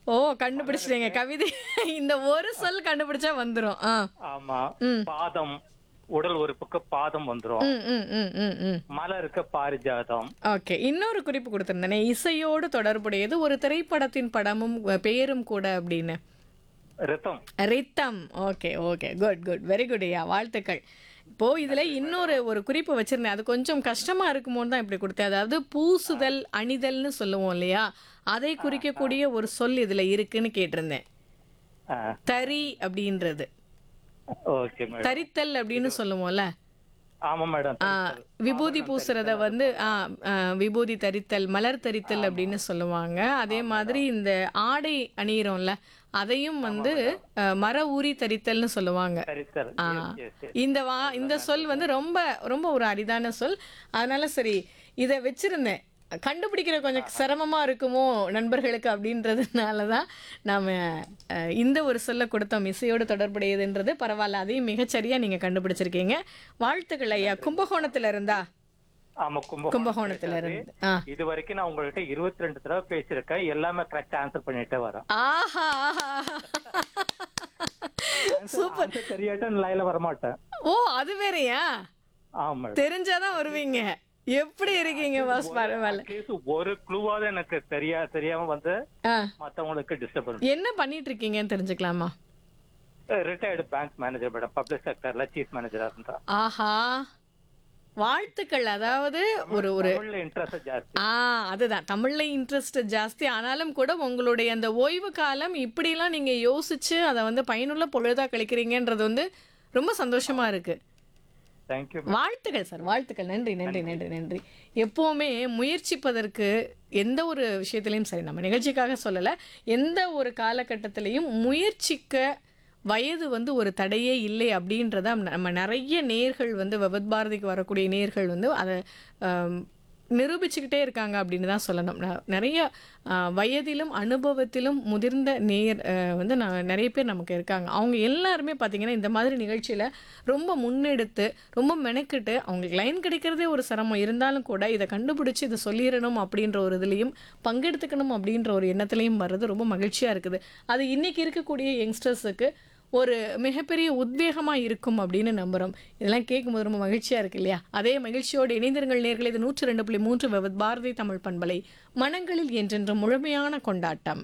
ஓ கண்டுபிடிச்சிட்டீங்க கவிதை இந்த ஒரு சொல் கண்டுபிடிச்சா வந்துரும் ஆ ஆமா ம். பாதம் உடல் உறுப்புக்கு பாதம் வந்துரும் ம் ம் ம் ம் ம் மலருக்கு பாரிஜாதம் ஓகே இன்னொரு குறிப்பு கொடுத்திருந்தேனே இசையோடு தொடர்புடையது ஒரு திரைப்படத்தின் படமும் அஹ், பெயரும் கூட அப்படின்னு rhythm rhythm okay okay good good very good ஐயா வாழ்த்துக்கள் இப்போ இதுல இன்னொரு ஒரு குறிப்பு வச்சிருந்தேன் அது கொஞ்சம் கஷ்டமா இருக்குமோன்னு தான் இப்படி கொடுத்தேன் அதாவது பூசுதல் அணிதல்னு சொல்லுவோம் இல்லையா அதை குறிக்கக்கூடிய ஒரு சொல் இதுல இருக்குன்னு கேட்டிருந்தேன் தறி அப்படின்றது ஓகே மேடம் தரித்தல் அப்படின்னு சொல்லுவோம்ல ஆமா மேடம் ஆ, விபூதி பூசுறத வந்து ஆ, ஆ, விபூதி தரித்தல் மலர் தரித்தல் அப்படின்னு சொல்லுவாங்க அதே மாதிரி இந்த ஆடை அணியிறோம்ல அதையும் வந்து ஆ, மர ஊரி தரித்தல்னு சொல்லுவாங்க சரி சார் ஆ. இந்த வா இந்த சொல் வந்து ரொம்ப ரொம்ப ஒரு அரிதான சொல் அதனால சரி இதை வச்சிருந்தேன் கண்டுபிடிக்கிற கொஞ்சம் சிரமமா இருக்குமோ நண்பர்களுக்கு அப்படின்றதுனால தான் நாம அஹ், இந்த ஒரு சொல்ல கொடுத்தோம் இசையோடு தொடர்புடையதுன்றது பரவாயில்ல அதையும் மிகச்சரியா நீங்க கண்டுபிடிச்சிருக்கீங்க வாழ்த்துக்கள் ஐயா கும்பகோணத்துல இருந்தா ஆமா கும்பகோணம் கும்பகோணத்துல இருந்து ஆ இது வரைக்கும் நான் உங்கள்ட்ட இருபத்தி ரெண்டு தடவை பேசியிருக்கேன் எல்லாமே கரெக்டா ஆன்சர் பண்ணிட்டே வரேன் ஆஹா ஆஹா சூப்பர் Answer தெரியாட்டா லைன்ல வரமாட்டேன் ஓ அது வேறயா ஆமா மேடம் தெரிஞ்சாதான் வருவீங்க எப்படி இருக்கீங்க பாஸ் பரவாயில்ல Atleast ஒரு க்ளூவாவது எனக்கு தெரியா தெரியாம வந்து ஆ மத்தவங்களுக்கு டிஸ்டர்ப் என்ன பண்ணிட்டு இருக்கீங்கன்னு தெரிஞ்சுக்கலாமா retired bank manager madam public செக்டர்ல சீஃப் மேனேஜரா இருந்தா ஆஹா வாழ்த்துக்கள் அதாவது ஒரு ஒரு தமிழ்ல இன்ட்ரெஸ்ட் ஜாஸ்தி ஆ அதுதான் தமிழ்ல இன்ட்ரெஸ்ட் ஜாஸ்தி ஆனாலும் கூட உங்களுடைய அந்த ஓய்வு காலம் இப்படிலாம் நீங்க யோசிச்சு அதை வந்து பயனுள்ள பொழுதா கழிக்கிறீங்கன்றது வந்து ரொம்ப சந்தோஷமா இருக்கு தேங்க்யூ வாழ்த்துக்கள் சார் வாழ்த்துக்கள் நன்றி நன்றி நன்றி நன்றி எப்போவுமே முயற்சிப்பதற்கு எந்த ஒரு விஷயத்திலையும் சரி நம்ம நிகழ்ச்சிக்காக சொல்லலை எந்த ஒரு காலகட்டத்திலையும் முயற்சிக்க வயது வந்து ஒரு தடையே இல்லை அப்படின்றத நம்ம நிறைய நேர்கள் வந்து விபத் பாரதிக்கு வரக்கூடிய நேர்கள் வந்து அதை ஆம், நிரூபிச்சுக்கிட்டே இருக்காங்க அப்படின்னு தான் சொல்லணும் ந- நிறைய ஆ, வயதிலும் அனுபவத்திலும் முதிர்ந்த நேர் ஆ, வந்து நான் நிறைய பேர் நமக்கு இருக்காங்க அவங்க எல்லாருமே பார்த்தீங்கன்னா இந்த மாதிரி நிகழ்ச்சியில் ரொம்ப முன்னெடுத்து ரொம்ப மெனக்கிட்டு அவங்களுக்கு லைன் கிடைக்கிறதே ஒரு சிரமம் இருந்தாலும் கூட இதை கண்டுபிடிச்சி இதை சொல்லிடணும் அப்படின்ற ஒரு இதுலேயும் பங்கெடுத்துக்கணும் அப்படின்ற ஒரு எண்ணத்துலையும் வர்றது ரொம்ப மகிழ்ச்சியாக இருக்குது அது இன்னைக்கு இருக்கக்கூடிய யங்ஸ்டர்ஸுக்கு ஒரு மிகப்பெரிய உத்வேகமாக இருக்கும் அப்படின்னு நம்புகிறோம் இதெல்லாம் கேட்கும்போது ரொம்ப மகிழ்ச்சியாக இருக்கு இல்லையா அதே மகிழ்ச்சியோடு இணைந்திருங்கள் நேர்கள் இது நூற்றி ரெண்டு புள்ளி மூன்று விவத் பாரதி தமிழ் பண்பலை மனங்களில் என்றென்றும் முழுமையான கொண்டாட்டம்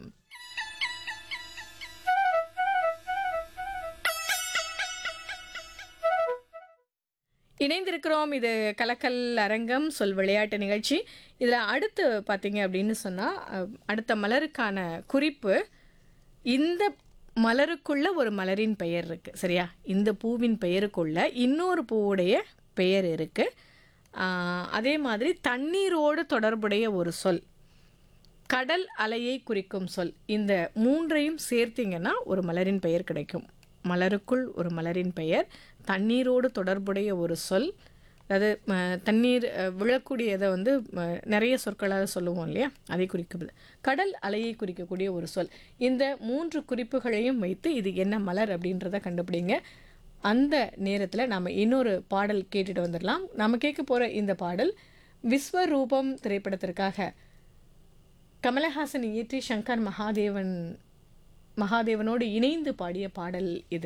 இணைந்திருக்கிறோம் இது கலக்கல் அரங்கம் சொல் விளையாட்டு நிகழ்ச்சி இதில் அடுத்து பார்த்தீங்க அப்படின்னு சொன்னால் அடுத்த மலருக்கான குறிப்பு இந்த மலருக்குள்ள ஒரு மலரின் பெயர் இருக்கு சரியா இந்த பூவின் பெயருக்குள்ள இன்னொரு பூவுடைய பெயர் இருக்கு ஆஹ், அதே மாதிரி தண்ணீரோடு தொடர்புடைய ஒரு சொல் கடல் அலையை குறிக்கும் சொல் இந்த மூன்றையும் சேர்த்தீங்கன்னா ஒரு மலரின் பெயர் கிடைக்கும் மலருக்குள் ஒரு மலரின் பெயர் தண்ணீரோடு தொடர்புடைய ஒரு சொல் அதாவது ம, தண்ணீர் அஹ், விழக்கூடியதை வந்து ம, நிறைய சொற்களாக சொல்லுவோம் இல்லையா அதை குறிக்குது கடல் அலையை குறிக்கக்கூடிய ஒரு சொல் இந்த மூன்று குறிப்புகளையும் வைத்து இது என்ன மலர் அப்படின்றத கண்டுபிடிங்க அந்த நேரத்தில் நம்ம இன்னொரு பாடல் கேட்டுட்டு வந்துடலாம் நம்ம கேட்க போகிற இந்த பாடல் விஸ்வரூபம் திரைப்படத்திற்காக கமலஹாசன் இயற்றி சங்கர் மகாதேவன் மகாதேவனோடு இணைந்து பாடிய பாடல் இது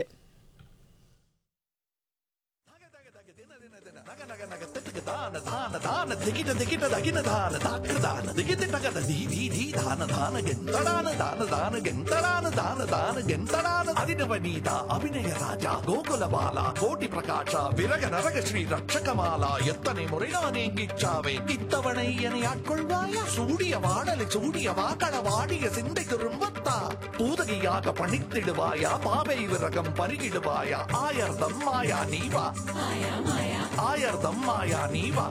ದಾನ ದಾನ ದಾನ ದಿಗಿಟ ದಿಗಿಟ ದಗಿನ ದಾನ ದಾಕ ದಾನ ದಿಗಿಟ ಟಗದ ಧೀ ಧೀ ಧೀ ದಾನ ದಾನ ಗೆಂತಡಾನ ದಾನ ದಾನ ಗೆಂತಡಾನ ದಾನ ದಾನ ಗೆಂತಡಾನ ಅದಿನವನೀತ ಅಭಿನಯ ರಾಜ ಗೋಕುಲ ಬಾಲ ಕೋಟಿ ಪ್ರಕಾಶ ವಿರಗ ನರಗ ಶ್ರೀ ರಕ್ಷಕಮಾಲ எத்தனை முறை நான் எங்கிச்சாவே இத்தவணை என்னை ஆட்கொள்வாயா சூடிய வாடலை சூடிய வாக்கள வாடிய சிந்தை திரும்பத்தா பூதகியாக பணித்திடுவாயா பாவை விரகம் பருகிடுவாயா ஆயர்தம் மாயா நீவா ஆயர்தம் மாயா நீவா